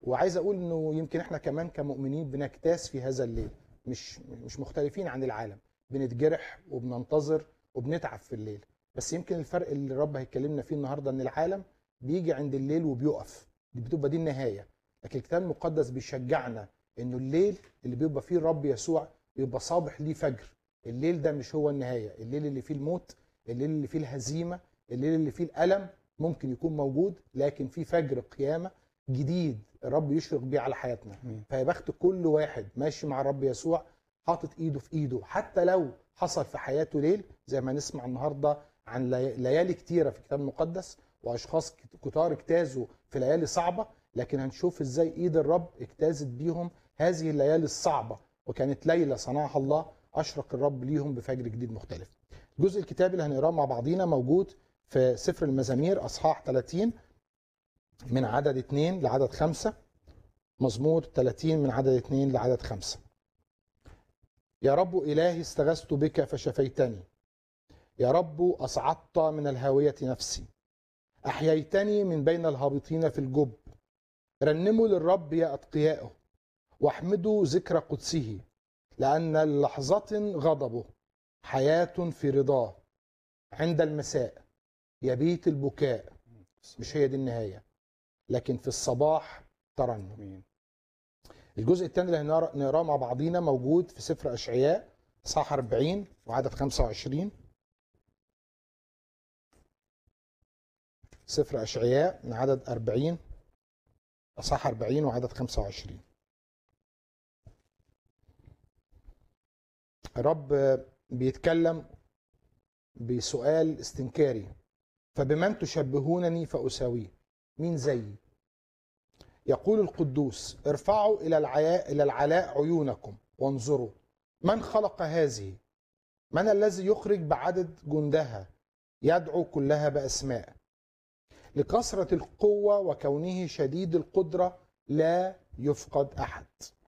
وعايز اقول انه يمكن احنا كمان كمؤمنين بنجتاز في هذا الليل مش مش مختلفين عن العالم بنتجرح وبننتظر وبنتعب في الليل بس يمكن الفرق اللي الرب هيكلمنا فيه النهارده ان العالم بيجي عند الليل وبيقف دي بتبقى دي النهايه لكن الكتاب المقدس بيشجعنا انه الليل اللي بيبقى فيه الرب يسوع بيبقى صابح ليه فجر الليل ده مش هو النهايه الليل اللي فيه الموت الليل اللي فيه الهزيمه الليل اللي فيه الالم ممكن يكون موجود لكن في فجر قيامه جديد الرب يشرق بيه على حياتنا مم. فيا بخت كل واحد ماشي مع الرب يسوع حاطط ايده في ايده حتى لو حصل في حياته ليل زي ما نسمع النهارده عن لي- ليالي كتيره في الكتاب المقدس واشخاص كت- كتار اجتازوا في ليالي صعبه لكن هنشوف ازاي ايد الرب اجتازت بيهم هذه الليالي الصعبه وكانت ليله صنعها الله اشرق الرب ليهم بفجر جديد مختلف. الجزء الكتابي اللي هنقراه مع بعضينا موجود في سفر المزامير اصحاح 30 من عدد 2 لعدد 5 مزمور 30 من عدد 2 لعدد 5 يا رب إلهي استغثت بك فشفيتني يا رب أصعدت من الهاوية نفسي أحييتني من بين الهابطين في الجب رنموا للرب يا أتقياءه واحمدوا ذكر قدسه لأن لحظة غضبه حياة في رضاه عند المساء يبيت البكاء مش هي دي النهاية لكن في الصباح ترنم امين الجزء الثاني اللي هنقرا- نقراه مع بعضينا موجود في سفر اشعياء صح 40 وعدد 25 سفر اشعياء من عدد 40 اصح 40 وعدد 25 الرب بيتكلم بسؤال استنكاري فبمن تشبهونني فاساويه مين زيي يقول القدوس ارفعوا الى العياء الى العلاء عيونكم وانظروا من خلق هذه من الذي يخرج بعدد جندها يدعو كلها باسماء لكثره القوه وكونه شديد القدره لا يفقد احد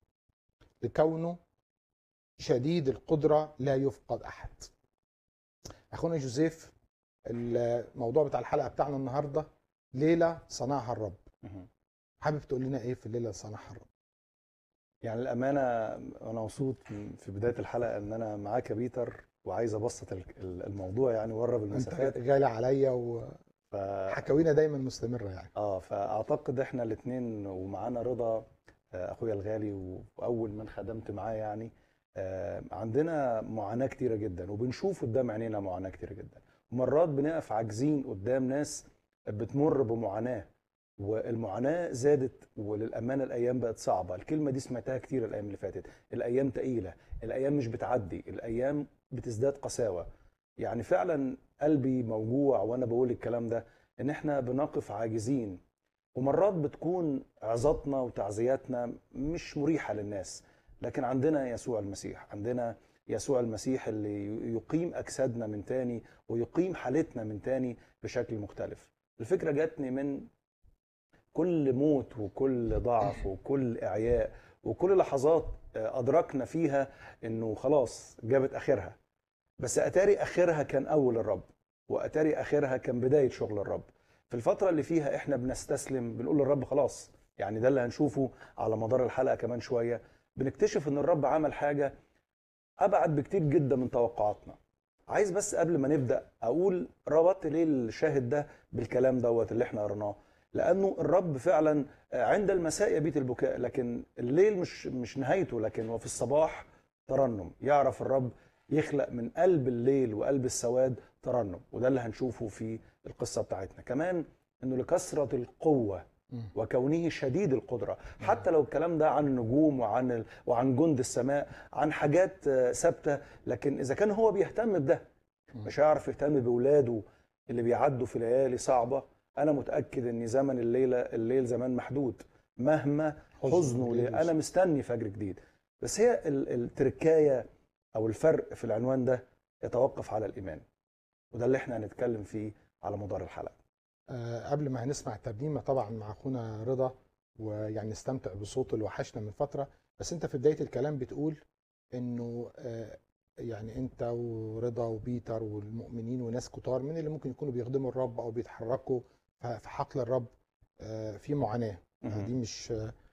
لكونه شديد القدره لا يفقد احد اخونا جوزيف الموضوع بتاع الحلقه بتاعنا النهارده ليله صنعها الرب مهم. حابب تقول لنا ايه في الليله اللي صنعها الرب يعني الامانه انا مبسوط في بدايه الحلقه ان انا معاك يا بيتر وعايز ابسط ال- ال- الموضوع يعني وقرب انت المسافات غالي عليا ف... وحكاوينا دايما مستمره يعني اه فاعتقد احنا الاثنين ومعانا رضا آه، اخويا الغالي و- واول من خدمت معاه يعني آه، عندنا معاناه كتيره جدا وبنشوف قدام عينينا معاناه كتيره جدا ومرات بنقف عاجزين قدام ناس بتمر بمعاناه والمعاناه زادت وللامانه الايام بقت صعبه الكلمه دي سمعتها كتير الايام اللي فاتت الايام تقيله الايام مش بتعدي الايام بتزداد قساوه يعني فعلا قلبي موجوع وانا بقول الكلام ده ان احنا بنقف عاجزين ومرات بتكون عظاتنا وتعزياتنا مش مريحه للناس لكن عندنا يسوع المسيح عندنا يسوع المسيح اللي يقيم اجسادنا من تاني ويقيم حالتنا من تاني بشكل مختلف الفكره جاتني من كل موت وكل ضعف وكل اعياء وكل لحظات آه، ادركنا فيها انه خلاص جابت اخرها بس اتاري اخرها كان اول الرب واتاري اخرها كان بدايه شغل الرب في الفتره اللي فيها احنا بنستسلم بنقول للرب خلاص يعني ده اللي هنشوفه على مدار الحلقه كمان شويه بنكتشف ان الرب عمل حاجه ابعد بكتير جدا من توقعاتنا عايز بس قبل ما نبدا اقول ربطت ليه الشاهد ده بالكلام دوت اللي احنا قرناه لانه الرب فعلا عند المساء يبيت البكاء لكن الليل مش مش نهايته لكن وفي الصباح ترنم يعرف الرب يخلق من قلب الليل وقلب السواد ترنم وده اللي هنشوفه في القصه بتاعتنا كمان انه لكثره القوه مم. وكونه شديد القدره حتى لو الكلام ده عن النجوم وعن ال... وعن جند السماء عن حاجات آه، ثابته لكن اذا كان هو بيهتم بده مم. مش هيعرف يهتم باولاده اللي بيعدوا في ليالي صعبه انا متاكد ان زمن الليله الليل زمان محدود مهما حزن حزنه الليل ليه انا مستني فجر جديد بس هي ال- التركايه او الفرق في العنوان ده يتوقف على الايمان وده اللي احنا هنتكلم فيه على مدار الحلقه آه قبل ما هنسمع الترنيمه طبعا مع اخونا رضا ويعني نستمتع بصوته اللي وحشنا من فتره بس انت في بدايه الكلام بتقول انه آه يعني انت ورضا وبيتر والمؤمنين وناس كتار من اللي ممكن يكونوا بيخدموا الرب او بيتحركوا ف- في حقل الرب آه في معاناه مهم. دي مش آه